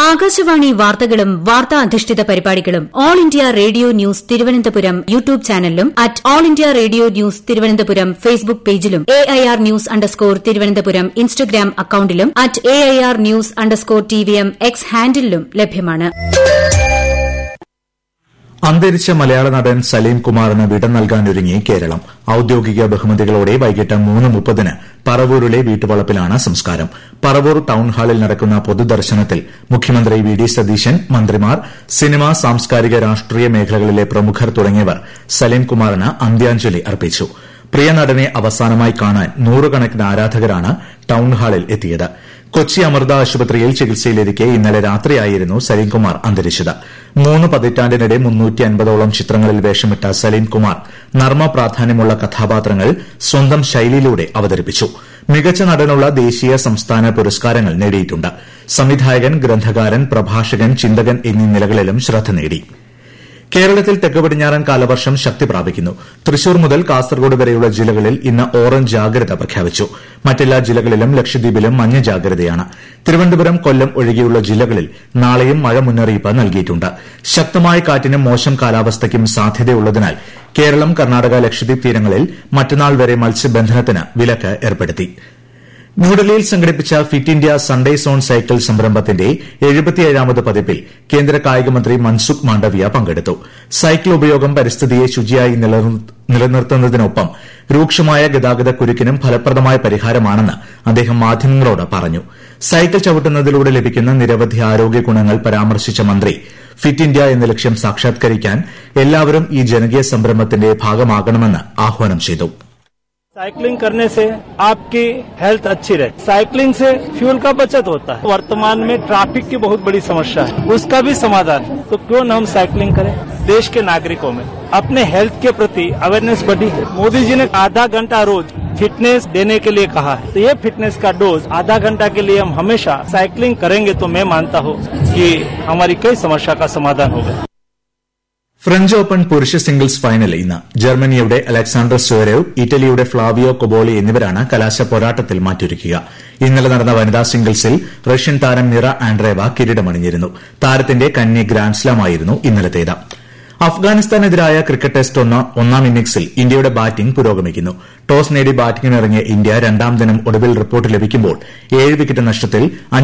ആകാശവാണി വാർത്തകളും വാർത്താ അധിഷ്ഠിത പരിപാടികളും All India Radio news Thiruvananthapuram YouTube ചാനലിലും at All India Radio news Thiruvananthapuram Facebook പേജിലും A I R news underscore Thiruvananthapuram Instagram അക്കൌണ്ടിലും at A I R news underscore T V M X ഹാൻഡിലും ലഭ്യമാണ് അന്തരിച്ച മലയാള നടൻ സലീം കുമാറിന് വിട നൽകാനൊരുങ്ങി കേരളം ഔദ്യോഗിക ബഹുമതികളോടെ വൈകിട്ട് മൂന്ന് മുപ്പതിന് പറവൂരിലെ വീട്ടുവളപ്പിലാണ് സംസ്കാരം പറവൂർ ടൌൺ ഹാളിൽ നടക്കുന്ന പൊതുദർശനത്തിൽ മുഖ്യമന്ത്രി വി ഡി സതീശൻ മന്ത്രിമാർ സിനിമ സാംസ്കാരിക രാഷ്ട്രീയ മേഖലകളിലെ പ്രമുഖർ തുടങ്ങിയവർ സലീം കുമാറിന് അന്ത്യാഞ്ജലി അർപ്പിച്ചു പ്രിയ നടനെ അവസാനമായി കാണാൻ നൂറുകണക്കിന് ആരാധകരാണ് ടൌൺ ഹാളിൽ എത്തിയത് കൊച്ചി അമൃത ആശുപത്രിയിൽ ചികിത്സയിലിരിക്കെ ഇന്നലെ രാത്രിയായിരുന്നു സലീംകുമാർ അന്തരിച്ചത് മൂന്ന് പതിറ്റാണ്ടിനിടെ മുന്നൂറ്റി അൻപതോളം ചിത്രങ്ങളിൽ വേഷമിട്ട സലീംകുമാർ നർമ്മ പ്രാധാന്യമുള്ള കഥാപാത്രങ്ങൾ സ്വന്തം ശൈലിയിലൂടെ അവതരിപ്പിച്ചു മികച്ച നടനുള്ള ദേശീയ സംസ്ഥാന പുരസ്കാരങ്ങൾ നേടിയിട്ടുണ്ട് സംവിധായകൻ ഗ്രന്ഥകാരൻ പ്രഭാഷകൻ ചിന്തകൻ എന്നീ നിലകളിലും ശ്രദ്ധ നേടി കേരളത്തിൽ തെക്ക് പടിഞ്ഞാറൻ കാലവർഷം ശക്തി പ്രാപിക്കുന്നു തൃശൂർ മുതൽ കാസർഗോഡ് വരെയുള്ള ജില്ലകളിൽ ഇന്ന് ഓറഞ്ച് ജാഗ്രത പ്രഖ്യാപിച്ചു മറ്റെല്ലാ ജില്ലകളിലും ലക്ഷദ്വീപിലും മഞ്ഞ ജാഗ്രതയാണ് തിരുവനന്തപുരം കൊല്ലം ഒഴികെയുള്ള ജില്ലകളിൽ നാളെയും മഴ മുന്നറിയിപ്പ് നൽകിയിട്ടുണ്ട് ശക്തമായ കാറ്റിനും മോശം കാലാവസ്ഥയ്ക്കും സാധ്യതയുള്ളതിനാൽ കേരളം കർണാടക ലക്ഷദ്വീപ് തീരങ്ങളിൽ മറ്റന്നാൾ വരെ മത്സ്യബന്ധനത്തിന് വിലക്ക് ഏർപ്പെടുത്തി ന്യൂഡൽഹിയിൽ സംഘടിപ്പിച്ച Fit India Sunday zone cycle സംരംഭത്തിന്റെ എഴുപത്തിയേഴാമത് പതിപ്പിൽ കേന്ദ്ര കായികമന്ത്രി മൻസുഖ് മാണ്ഡവ്യ പങ്കെടുത്തു സൈക്കിൾ ഉപയോഗം പരിസ്ഥിതിയെ ശുചിയായി നിലനിർത്തുന്നതിനൊപ്പം രൂക്ഷമായ ഗതാഗത കുരുക്കിനും ഫലപ്രദമായ പരിഹാരമാണെന്ന് അദ്ദേഹം മാധ്യമങ്ങളോട് പറഞ്ഞു സൈക്കിൾ ചവിട്ടുന്നതിലൂടെ ലഭിക്കുന്ന നിരവധി ആരോഗ്യ ഗുണങ്ങൾ പരാമർശിച്ച മന്ത്രി ഫിറ്റ് ഇന്ത്യ എന്ന ലക്ഷ്യം സാക്ഷാത്കരിക്കാൻ എല്ലാവരും ഈ ജനകീയ സംരംഭത്തിന്റെ ഭാഗമാകണമെന്ന് ആഹ്വാനം ചെയ്തു साइकिलिंग करने से आपकी हेल्थ अच्छी रहे साइकिलिंग से फ्यूल का बचत होता है वर्तमान में ट्रैफिक की बहुत बड़ी समस्या है उसका भी समाधान है तो क्यों न हम साइकिलिंग करें देश के नागरिकों में अपने हेल्थ के प्रति अवेयरनेस बढ़ी है मोदी जी ने आधा घंटा रोज फिटनेस देने के लिए कहा है तो ये फिटनेस का डोज आधा घंटा के लिए हम हमेशा साइकिलिंग करेंगे तो मैं मानता हूँ कि हमारी कई समस्या का समाधान होगा ഫ്രഞ്ച് ഓപ്പൺ പുരുഷ സിംഗിൾസ് ഫൈനൽ ഇന്ന് ജർമ്മനിയുടെ അലക്സാണ്ടർ സ്വരേവ് ഇറ്റലിയുടെ ഫ്ളാവിയോ കൊബോളി എന്നിവരാണ് കലാശ പോരാട്ടത്തിൽ മാറ്റൊരുക്കുക ഇന്നലെ നടന്ന വനിതാ സിംഗിൾസിൽ റഷ്യൻ താരം നിറ ആൻഡ്രേവ കിരീടമണിഞ്ഞിരുന്നു താരത്തിന്റെ കന്നി ഗ്രാൻഡ്സ്ലാമായിരുന്നു ഇന്നലത്തേത് അഫ്ഗാനിസ്ഥാനെതിരായ ക്രിക്കറ്റ് ടെസ്റ്റ് ഒന്നാം ഇന്നിംഗ്സിൽ ഇന്ത്യയുടെ ബാറ്റിംഗ് പുരോഗമിക്കുന്നു ടോസ് നേടി ബാറ്റിംഗിനിറങ്ങിയ ഇന്ത്യ രണ്ടാം ദിനം ഒടുവിൽ റിപ്പോർട്ട് ലഭിക്കുമ്പോൾ ഏഴ് വിക്കറ്റ് നഷ്ടത്തിൽ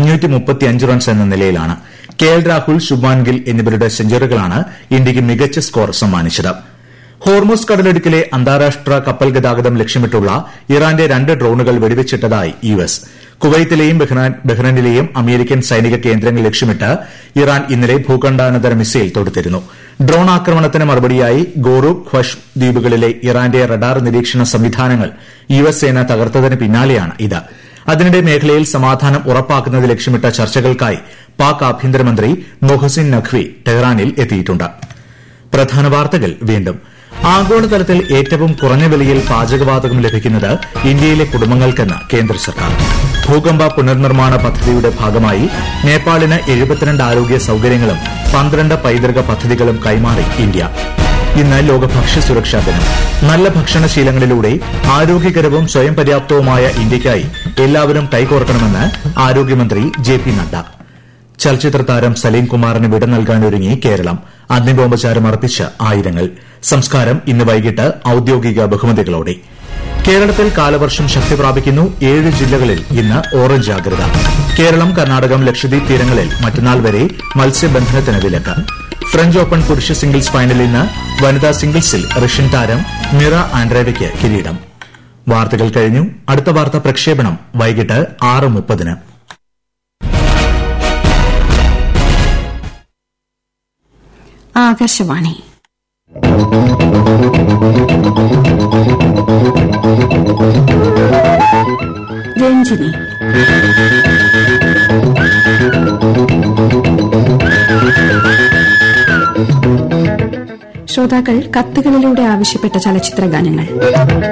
റൺസ് എന്ന നിലയിലാണ് കെ എൽ രാഹുൽ ശുഭ്മാൻ ഗിൽ എന്നിവരുടെ സെഞ്ചുറികളാണ് ഇന്ത്യയ്ക്ക് മികച്ച സ്കോർ സമ്മാനിച്ചത് ഹോർമോസ് കടലിടുക്കിലെ അന്താരാഷ്ട്ര കപ്പൽ ഗതാഗതം ലക്ഷ്യമിട്ടുള്ള ഇറാന്റെ രണ്ട് ഡ്രോണുകൾ വെടിവെച്ചിട്ടതായി യു എസ് കുവൈത്തിലെയും ബഹ്റൈനിലെയും അമേരിക്കൻ സൈനിക കേന്ദ്രങ്ങൾ ലക്ഷ്യമിട്ട് ഇറാൻ ഇന്നലെ ഭൂഖണ്ഡാനന്തര മിസൈൽ തൊടുത്തിരുന്നു ഡ്രോൺ ആക്രമണത്തിന് മറുപടിയായി ഗോറു ഖ്വഷ് ദ്വീപുകളിലെ ഇറാന്റെ റഡാർ നിരീക്ഷണ സംവിധാനങ്ങൾ യു എസ് സേന തകർത്തതിന് പിന്നാലെയാണ് ഇത് അതിനിടെ മേഖലയിൽ സമാധാനം ഉറപ്പാക്കുന്നത് ലക്ഷ്യമിട്ട ചർച്ചകൾക്കായി പാക് ആഭ്യന്തരമന്ത്രി മൊഹസിൻ നഖ്വി ടെഹ്റാനിൽ എത്തിയിട്ടുണ്ട് പ്രധാന വാർത്തകൾ വീണ്ടും ആഗോളതലത്തിൽ ഏറ്റവും കുറഞ്ഞ വിലയിൽ പാചകവാതകം ലഭിക്കുന്നത് ഇന്ത്യയിലെ കുടുംബങ്ങൾക്കെന്ന് കേന്ദ്ര സർക്കാർ ഭൂകമ്പ പുനർനിർമ്മാണ പദ്ധതിയുടെ ഭാഗമായി നേപ്പാളിന് എഴുപത്തിരണ്ട് ആരോഗ്യ സൌകര്യങ്ങളും പന്ത്രണ്ട് പൈതൃക പദ്ധതികളും കൈമാറി ഇന്ത്യ ഇന്ന് ലോക ഭക്ഷ്യസുരക്ഷാ ദിനം നല്ല ഭക്ഷണശീലങ്ങളിലൂടെ ആരോഗ്യകരവും സ്വയം പര്യാപ്തവുമായ ഇന്ത്യയ്ക്കായി എല്ലാവരും കൈകോർക്കണമെന്ന് ആരോഗ്യമന്ത്രി ജെ പി നദ്ദ ചലച്ചിത്ര താരം സലീം കുമാറിന് വിട നൽകാനൊരുങ്ങി കേരളം അന്തിമോപചാരം അർപ്പിച്ച് ആയിരങ്ങൾ സംസ്കാരം ഇന്ന് വൈകിട്ട് ഔദ്യോഗിക ബഹുമതികളോടെ കേരളത്തിൽ കാലവർഷം ശക്തി പ്രാപിക്കുന്നു ഏഴ് ജില്ലകളിൽ ഇന്ന് ഓറഞ്ച് ജാഗ്രത കേരളം കർണാടകം ലക്ഷദ്വീപ് തീരങ്ങളിൽ മറ്റന്നാൾ വരെ മത്സ്യബന്ധനത്തിന് വിലക്ക് ഫ്രഞ്ച് ഓപ്പൺ പുരുഷ സിംഗിൾസ് ഫൈനലിൽ ഇന്ന് വനിതാ സിംഗിൾസിൽ റഷ്യൻ താരം മിറ ആൻഡ്രേവയ്ക്ക് കിരീടം വാർത്തകൾ കഴിഞ്ഞു അടുത്ത വാർത്ത പ്രക്ഷേപണം വൈകിട്ട് ആറ് മുപ്പതിന് ആകാശവാണി രഞ്ജിനി ശ്രോതാക്കൾ കത്തുകളിലൂടെ ആവശ്യപ്പെട്ട ചലച്ചിത്ര ഗാനങ്ങൾ